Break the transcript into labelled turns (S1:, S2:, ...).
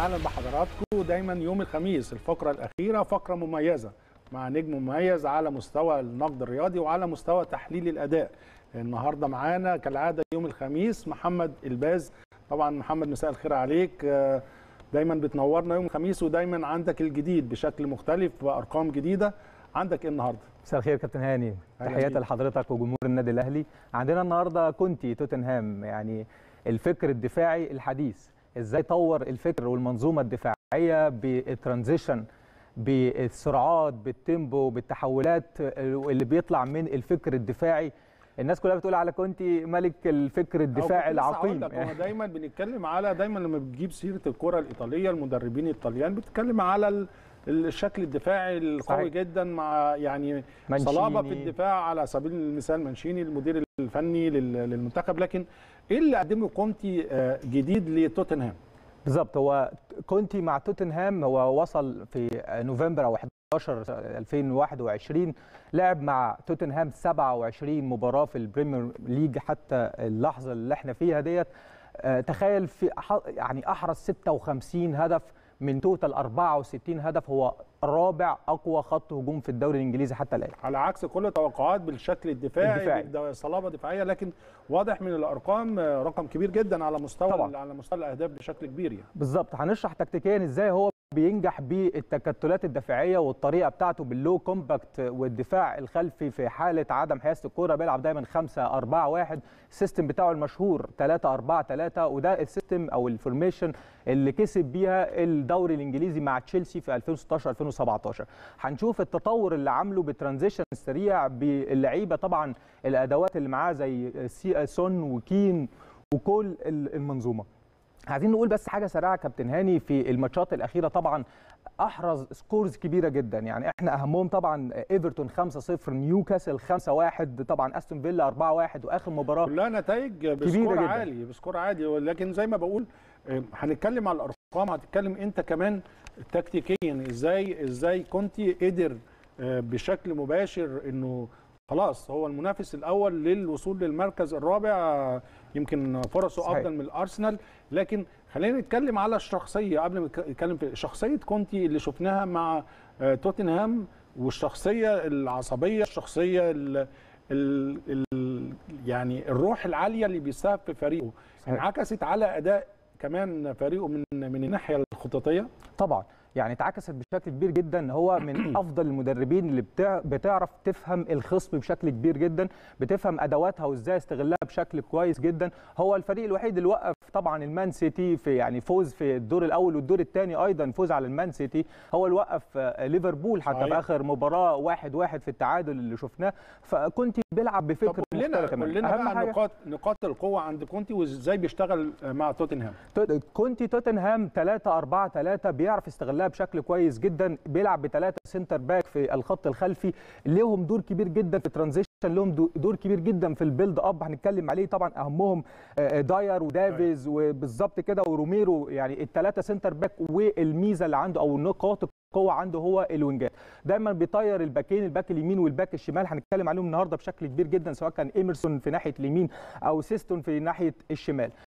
S1: اهلا بحضراتكم دايما يوم الخميس الفقره الاخيره فقره مميزه مع نجم مميز على مستوى النقد الرياضي وعلى مستوى تحليل الاداء النهارده معانا كالعاده يوم الخميس محمد الباز طبعا محمد مساء الخير عليك آه، دايما بتنورنا يوم الخميس ودايما عندك الجديد بشكل مختلف بارقام جديده عندك ايه النهارده
S2: مساء الخير كابتن هاني
S1: أهلا
S2: تحياتي
S1: بيك.
S2: لحضرتك وجمهور النادي الاهلي عندنا النهارده كونتي توتنهام يعني الفكر الدفاعي الحديث ازاي طور الفكر والمنظومه الدفاعيه بالترانزيشن بالسرعات بالتيمبو بالتحولات اللي بيطلع من الفكر الدفاعي الناس كلها بتقول على كونتي ملك الفكر الدفاعي
S1: أو كنت لسه هقول
S2: العقيم
S1: لك، هو دايما بنتكلم على دايما لما بتجيب سيره الكره الايطاليه المدربين الطليان بتتكلم على ال- الشكل الدفاعي القوي
S2: صحيح.
S1: جدا مع يعني
S2: مانشيني.
S1: صلابه في الدفاع على سبيل المثال مانشيني المدير الفني لل- للمنتخب لكن ايه اللي قدمه كونتي آه، جديد لتوتنهام؟
S2: بالظبط هو كونتي مع توتنهام هو وصل في نوفمبر او 11 2021 لعب مع توتنهام 27 مباراه في البريمير ليج حتى اللحظه اللي احنا فيها ديت آه، تخيل في ح- يعني احرز 56 هدف من توتال 64 هدف هو رابع اقوى خط هجوم في الدوري الانجليزي حتى الان
S1: على عكس كل التوقعات بالشكل الدفاعي,
S2: الدفاعي.
S1: بصلابه دفاعيه لكن واضح من الارقام آه، رقم كبير جدا على مستوى
S2: طبعاً.
S1: على مستوى الاهداف بشكل كبير يعني
S2: بالظبط هنشرح تكتيكيا ازاي هو بينجح بالتكتلات الدفاعيه والطريقه بتاعته باللو كومباكت والدفاع الخلفي في حاله عدم حيازه الكوره بيلعب دايما 5 4 1 السيستم بتاعه المشهور 3 4 3 وده السيستم او الفورميشن اللي كسب بيها الدوري الانجليزي مع تشيلسي في 2016 2017 هنشوف التطور اللي عامله بالترانزيشن السريع باللعيبه طبعا الادوات اللي معاه زي سي سون وكين وكل المنظومه عايزين نقول بس حاجه سريعه كابتن هاني في الماتشات الاخيره طبعا احرز سكورز كبيره جدا يعني احنا اهمهم طبعا ايفرتون 5-0 نيوكاسل 5-1 طبعا استون فيلا 4-1 واخر مباراه
S1: كلها نتائج بسكور
S2: كبيرة جداً.
S1: عالي بسكور عالي لكن زي ما بقول آه، هنتكلم على الارقام هتتكلم انت كمان تكتيكيا ازاي ازاي كنتي قدر آه، بشكل مباشر انه خلاص هو المنافس الاول للوصول للمركز الرابع آه، يمكن فرصه
S2: صحيح.
S1: افضل من الارسنال لكن خلينا نتكلم على الشخصيه قبل ما نتكلم في شخصيه كونتي اللي شفناها مع آه، توتنهام والشخصيه العصبيه الشخصيه ال ال ال يعني الروح العاليه اللي بيساب في فريقه
S2: صحيح.
S1: انعكست على اداء كمان فريقه من من الناحيه الخططيه
S2: طبعا يعني اتعكست بشكل كبير جدا هو من افضل المدربين اللي بتع... بتعرف تفهم الخصم بشكل كبير جدا بتفهم ادواتها وازاي استغلها بشكل كويس جدا هو الفريق الوحيد اللي وقف طبعا المان سيتي في يعني فوز في الدور الاول والدور الثاني ايضا فوز على المان سيتي هو اللي وقف آه، ليفربول حتى
S1: صحيح.
S2: في اخر مباراه واحد واحد في التعادل اللي شفناه فكنت بيلعب
S1: طب
S2: بفكر
S1: قول لنا
S2: مختلف
S1: قول لنا
S2: اهم
S1: بقى
S2: حاجه
S1: نقاط نقاط القوه عند كونتي وازاي بيشتغل مع توتنهام
S2: توت- كونتي توتنهام 3 4 3 بيعرف يستغلها بشكل كويس جدا بيلعب بثلاثه سنتر باك في الخط الخلفي ليهم دور كبير جدا في الترانزيشن لهم دو- دور كبير جدا في البيلد اب هنتكلم عليه طبعا اهمهم آه، داير ودافيز وبالظبط كده وروميرو يعني الثلاثه سنتر باك والميزه اللي عنده او نقاط القوه عنده هو الوينجات دايما بيطير الباكين الباك اليمين والباك الشمال هنتكلم عليهم النهارده بشكل كبير جدا سواء كان ايمرسون في ناحيه اليمين او سيستون في ناحيه الشمال